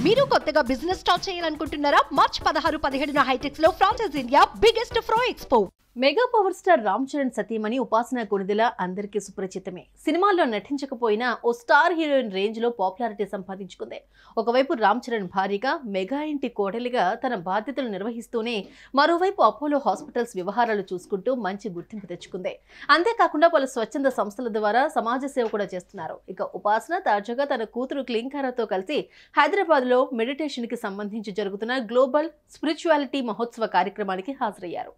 మీరు కొత్తగా business start చేయాలనుకుంటున్నారా మార్చ్ పదహారు పదిహేడున హైటెక్స్ లో ఫ్రాన్సెస్ ఇండియా బిగ్గెస్ట్ ఫ్రో expo mega power star Ram Charan సతీమణి ఉపాసన కొణిదెల అందరికీ సుపరిచితమే సినిమాల్లో నటించకపోయినా ఓ స్టార్ హీరోయిన్ రేంజ్ లో పాపులారిటీ సంపాదించుకుంది ఒకవైపు రామ్ చరణ్ భారీగా మెగా ఇంటి కోడలిగా తన బాధ్యతలు నిర్వహిస్తూనే మరోవైపు అపోలో హాస్పిటల్స్ వ్యవహారాలు చూసుకుంటూ మంచి గుర్తింపు తెచ్చుకుంది అంతేకాకుండా పలు స్వచ్ఛంద సంస్థల ద్వారా సమాజ సేవ కూడా చేస్తున్నారు ఇక ఉపాసన తాజాగా తన కూతురు క్లింకారాతో కలిసి హైదరాబాద్ లో మెడిటేషన్ కి సంబంధించి జరుగుతున్న గ్లోబల్ స్పిరిచువాలిటీ మహోత్సవ కార్యక్రమానికి హాజరయ్యారు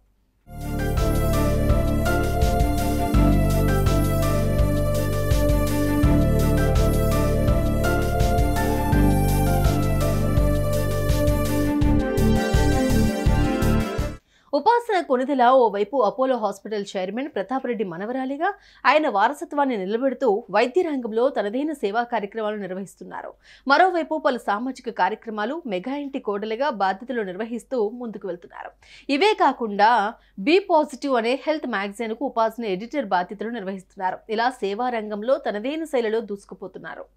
ఉపాసన కొనిదెల ఓవైపు Apollo hospital chairman Pratap Reddy మనవరాలిగా ఆయన వారసత్వాన్ని నిలబెడుతూ వైద్య రంగంలో తనదైన సేవా కార్యక్రమాలు నిర్వహిస్తున్నారు మరోవైపు పలు సామాజిక కార్యక్రమాలు మెగా ఇంటి కోడలుగా బాధ్యతలు నిర్వహిస్తూ ముందుకు వెళ్తున్నారు ఇవే కాకుండా బీ పాజిటివ్ అనే హెల్త్ మ్యాగజైన్ కు ఉపాసన ఎడిటర్ బాధ్యతలు నిర్వహిస్తున్నారు ఇలా సేవా రంగంలో తనదైన శైలిలో దూసుకుపోతున్నారు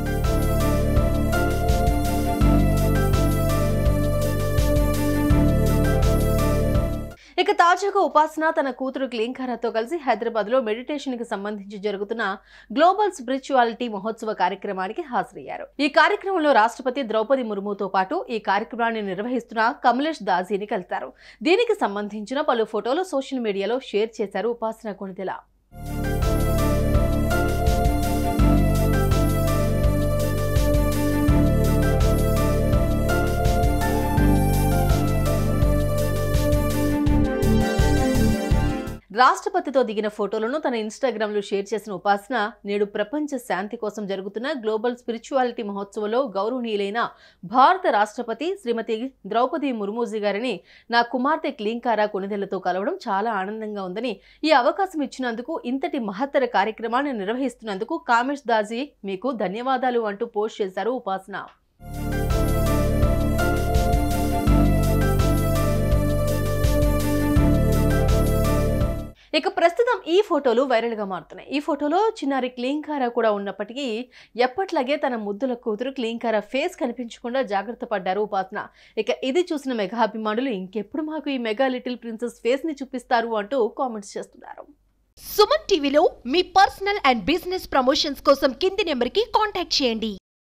ఇక తాజాగా ఉపాసన తన కూతురు క్లీంకారాతో కలిసి హైదరాబాద్ లో మెడిటేషన్ కి సంబంధించి జరుగుతున్న గ్లోబల్ స్పిరిచువాలిటీ మహోత్సవ కార్యక్రమానికి హాజరయ్యారు ఈ కార్యక్రమంలో రాష్ట్రపతి ద్రౌపది ముర్ముతో పాటు ఈ కార్యక్రమాన్ని నిర్వహిస్తున్న కమలేష్ దాజీని కలిశారు దీనికి సంబంధించిన పలు ఫోటోలు సోషల్ మీడియాలో షేర్ చేశారు ఉపాసన కొణిదెల రాష్ట్రపతితో దిగిన ఫోటోలను తన ఇన్స్టాగ్రామ్ లో షేర్ చేసిన ఉపాసన నేడు ప్రపంచ శాంతి కోసం జరుగుతున్న గ్లోబల్ స్పిరిచువాలిటీ మహోత్సవంలో గౌరవనీయులైన భారత రాష్ట్రపతి శ్రీమతి ద్రౌపది ముర్మూజీ గారిని నా కుమార్తె క్లీంకారా కొనిదెలతో కలవడం చాలా ఆనందంగా ఉందని ఈ అవకాశం ఇచ్చినందుకు ఇంతటి మహత్తర కార్యక్రమాన్ని నిర్వహిస్తున్నందుకు కామేష్ దాజీ మీకు ధన్యవాదాలు అంటూ పోస్ట్ చేశారు ఉపాసన ఇక ప్రస్తుతం ఈ ఫోటోలు వైరల్ గా మారుతున్నాయి ఈ ఫోటోలో చిన్నారి క్లీంకారా కూడా ఉన్నప్పటికీ ఎప్పట్లాగే తన ముద్దుల కూతురు క్లీంకారా ఫేస్ కనిపించకుండా జాగ్రత్త పడ్డారు ఉపాసన ఇక ఇది చూసిన మెగా అభిమానులు ఇంకెప్పుడు మాకు ఈ మెగా లిటిల్ ప్రిన్సెస్ ఫేస్ ని చూపిస్తారు అంటూ కామెంట్స్ చేస్తున్నారు సుమన్ టీవీలో మీ పర్సనల్ అండ్ బిజినెస్ ప్రమోషన్స్ కోసం కింది నెంబర్ కి కాంటాక్ట్ చేయండి